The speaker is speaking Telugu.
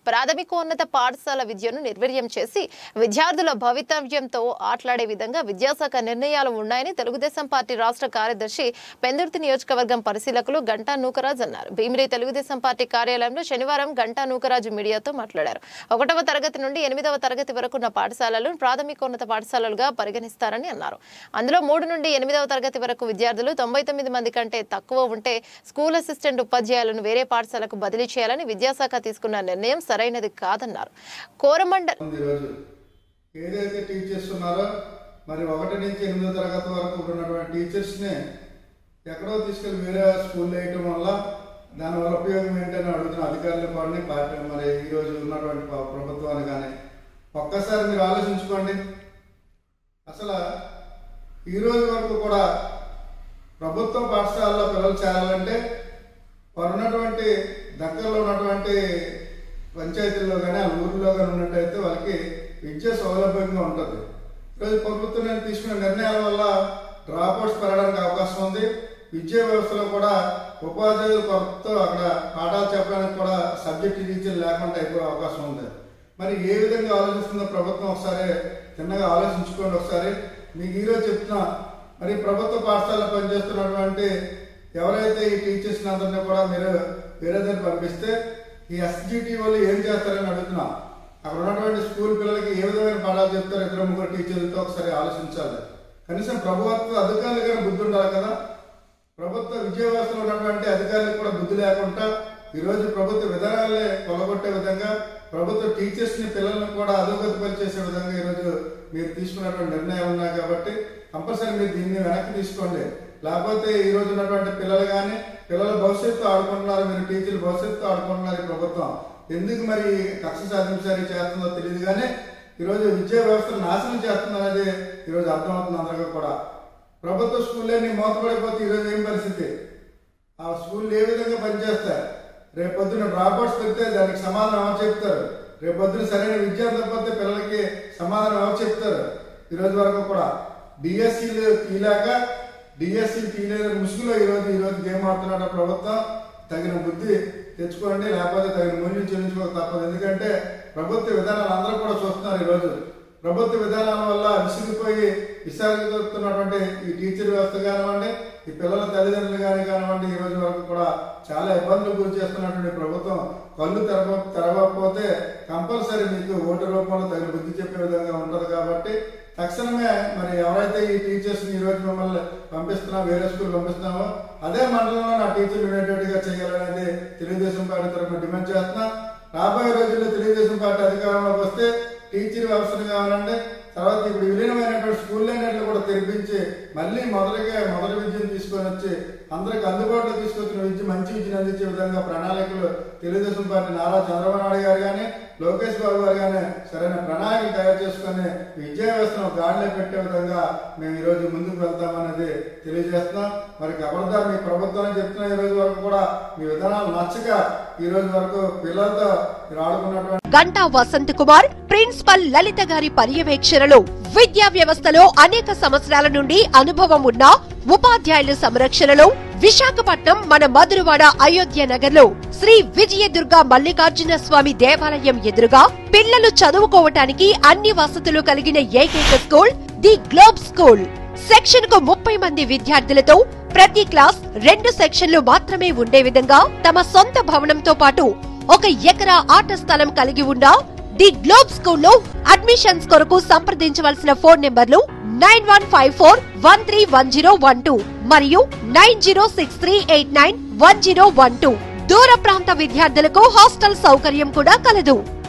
ప్రాథమికోన్నత పాఠశాల విద్యను నిర్వీర్యం చేసి విద్యార్థుల భవితవ్యంతో ఆట్లాడే విధంగా విద్యాశాఖ నిర్ణయాలు ఉన్నాయని తెలుగుదేశం పార్టీ రాష్ట్ర కార్యదర్శి పెందుర్తి నియోజకవర్గం పరిశీలకులు గంటా నూకరాజ్ అన్నారు భీమిలి తెలుగుదేశం పార్టీ కార్యాలయంలో శనివారం గంటా నూకరాజు మీడియాతో మాట్లాడారు ఒకటవ తరగతి నుండి ఎనిమిదవ తరగతి వరకు ఉన్న పాఠశాలలను ప్రాథమికోన్నత పాఠశాలలుగా పరిగణిస్తారని అన్నారు అందులో మూడు నుండి ఎనిమిదవ తరగతి వరకు విద్యార్థులు తొంభై తొమ్మిది మంది కంటే తక్కువ ఉంటే స్కూల్ అసిస్టెంట్ ఉపాధ్యాయులను వేరే పాఠశాలకు బదిలీ చేయాలని విద్యాశాఖ తీసుకున్న నిర్ణయం సరైనది కాదన్నారు కోరమండల్ ఉంది ఈరోజు ఏదైతే టీచర్స్ ఉన్నారో మరి ఒకటి నుంచి ఎనిమిదో తరగతి వరకు ఉన్నటువంటి టీచర్స్ని ఎక్కడో తీసుకెళ్లి వేరే స్కూల్లో వేయటం వల్ల దానివల్ల ఉపయోగం ఏంటని అడుగుతున్న అధికారులు కూడా పార్టీ మరి ఈరోజు ఉన్నటువంటి ప్ర- ప్రభుత్వాన్ని కానీ ఒక్కసారి మీరు ఆలోచించుకోండి అసలు ఈ రోజు వరకు కూడా ప్రభుత్వ పాఠశాలలో పిల్లలు చేరాలంటే వారు ఉన్నటువంటి దగ్గరలో ఉన్నటువంటి పంచాయతీల్లో కానీ ఆ ఊరిలో కానీ ఉన్నట్టయితే వాళ్ళకి విద్య సౌలభ్యంగా ఉంటుంది ఈరోజు ప్రభుత్వం నేను తీసుకున్న నిర్ణయాల వల్ల డ్రాప్ అవుట్స్ పెరగడానికి అవకాశం ఉంది విద్యా వ్యవస్థలో కూడా ఉపాధ్యాయుల కొరతతో అక్కడ పాఠాలు చెప్పడానికి కూడా సబ్జెక్ట్ టీచర్ లేకుండా అయిపోయే అవకాశం ఉంది మరి ఏ విధంగా ఆలోచిస్తుందో ప్రభుత్వం ఒకసారి చిన్నగా ఆలోచించుకోండి ఒకసారి మీకు ఈరోజు చెప్తున్నా మరి ప్రభుత్వ పాఠశాలలో పనిచేస్తున్నటువంటి ఎవరైతే ఈ టీచర్స్ అందరినీ కూడా మీరు వేరే దగ్గర పంపిస్తే ఈ ఎస్జిటి వాళ్ళు ఏం చేస్తారని అడుగుతున్నా అక్కడ ఉన్నటువంటి స్కూల్ పిల్లలకి ఏ విధమైన పాఠాలు చెప్తారో ఇద్దరు ముగ్గురు టీచర్లతో ఒకసారి ఆలోచించాలి కనీసం ప్రభుత్వ అధికారులు కానీ బుద్ధి ఉండాలి కదా ప్రభుత్వ విద్యా వ్యవస్థలో ఉన్నటువంటి అధికారులకు కూడా బుద్ధి లేకుండా ఈరోజు ప్రభుత్వ విధానాలే కొలగొట్టే విధంగా ప్రభుత్వ టీచర్స్ ని పిల్లల్ని కూడా అధోగతి పరిచేసే విధంగా ఈరోజు మీరు తీసుకున్నటువంటి నిర్ణయాలు ఉన్నాయి కాబట్టి కంపల్సరీ మీరు దీన్ని వెనక్కి తీసుకోండి లేకపోతే ఈ రోజు ఉన్నటువంటి పిల్లలు కానీ పిల్లల భవిష్యత్తు ఆడుకుంటున్నారు మీరు టీచర్ల భవిష్యత్తు ఆడుకుంటున్నారు ఈ ప్రభుత్వం ఎందుకు మరి కక్ష సాధించారు చేస్తుందో తెలియదు కానీ ఈరోజు విద్యా వ్యవస్థను నాశనం చేస్తుంది అనేది ఈరోజు అర్థమవుతుంది అందరికీ కూడా ప్రభుత్వ స్కూళ్ళన్నీ మూతపడిపోతే ఈరోజు ఏం పరిస్థితి ఆ స్కూల్ ఏ విధంగా పనిచేస్తారు రేపు పొద్దున డ్రాప్అవుట్స్ పెడితే దానికి సమాధానం ఎవరు చెప్తారు రేపు పొద్దున సరైన విద్య అందకపోతే పిల్లలకి సమాధానం ఎవరు చెప్తారు ఈ రోజు వరకు కూడా డిఎస్సీలు తీలాక డిఎస్సీ తీయలేదు ముసుగులో ఈరోజు ఈరోజు గేమ్ ఆడుతున్న ప్రభుత్వం తగిన బుద్ధి తెచ్చుకోండి లేకపోతే తగిన మూల్యం చెల్లించుకోక తప్పదు ఎందుకంటే ప్రభుత్వ విధానాలు అందరూ కూడా చూస్తున్నారు ఈరోజు ప్రభుత్వ విధానాల వల్ల విసిగిపోయి విశాఖతున్నటువంటి ఈ టీచర్ వ్యవస్థ కానివ్వండి ఈ పిల్లల తల్లిదండ్రులు కానీ కానివ్వండి ఈ రోజు వరకు కూడా చాలా ఇబ్బందులు గురి చేస్తున్నటువంటి ప్రభుత్వం కళ్ళు తెరవ తెరవకపోతే కంపల్సరీ మీకు ఓటు రూపంలో తగిన బుద్ధి చెప్పే విధంగా ఉంటది కాబట్టి తక్షణమే మరి ఎవరైతే ఈ టీచర్స్ ఈ రోజు మిమ్మల్ని పంపిస్తున్నామో వేరే స్కూల్ పంపిస్తున్నామో అదే మండలంలో నా టీచర్లు ఉండేటట్టుగా చేయాలనేది తెలుగుదేశం పార్టీ తరఫున డిమాండ్ చేస్తున్నా రాబోయే రోజుల్లో తెలుగుదేశం పార్టీ అధికారంలోకి వస్తే టీచర్ వ్యవస్థను కావాలంటే తర్వాత ఇప్పుడు విలీనమైనటువంటి స్కూల్ అన్నింటిలో కూడా తెరిపించి మళ్ళీ మొదలుగా మొదటి విద్యను తీసుకొని వచ్చి అందరికి అందుబాటులో తీసుకొచ్చిన విద్య మంచి విద్యను అందించే విధంగా ప్రణాళికలు తెలుగుదేశం పార్టీ నారా చంద్రబాబు నాయుడు గారు కానీ లోకేష్ బాబు గారు కానీ సరైన ప్రణాళికలు తయారు చేసుకొని విద్యా వ్యవస్థను గాడిలో పెట్టే విధంగా మేము ఈ రోజు ముందుకు వెళ్తామనేది తెలియజేస్తున్నాం మరి ఖబర్దార్ మీ ప్రభుత్వాన్ని చెప్తున్న ఈ రోజు వరకు కూడా మీ విధానాలు నచ్చక ఈ రోజు వరకు పిల్లలతో మీరు ఆడుకున్నటువంటి గంటా వసంత్ కుమార్ ప్రిన్సిపల్ లలిత గారి పర్యవేక్షణలో విద్యా వ్యవస్థలో అనేక సంవత్సరాల నుండి అనుభవం ఉన్న ఉపాధ్యాయుల సంరక్షణలో విశాఖపట్నం మన మధురవాడ అయోధ్య నగర్లో శ్రీ విజయదుర్గ మల్లికార్జున స్వామి దేవాలయం ఎదురుగా పిల్లలు చదువుకోవటానికి అన్ని వసతులు కలిగిన ఏకైక school the globe school section కు ముప్పై మంది విద్యార్థులతో ప్రతి క్లాస్ రెండు సెక్షన్లు మాత్రమే ఉండే విధంగా తమ సొంత భవనంతో పాటు ఒక ఎకరా ఆట స్థలం కలిగి ఉన్న ది గ్లోబ్ స్కూల్లో అడ్మిషన్స్ కొరకు సంప్రదించవలసిన ఫోన్ నెంబర్లు nine one five four one three one zero one two మరియు nine zero six three eight nine one zero one two దూర ప్రాంత విద్యార్థులకు హాస్టల్ సౌకర్యం కూడా కలదు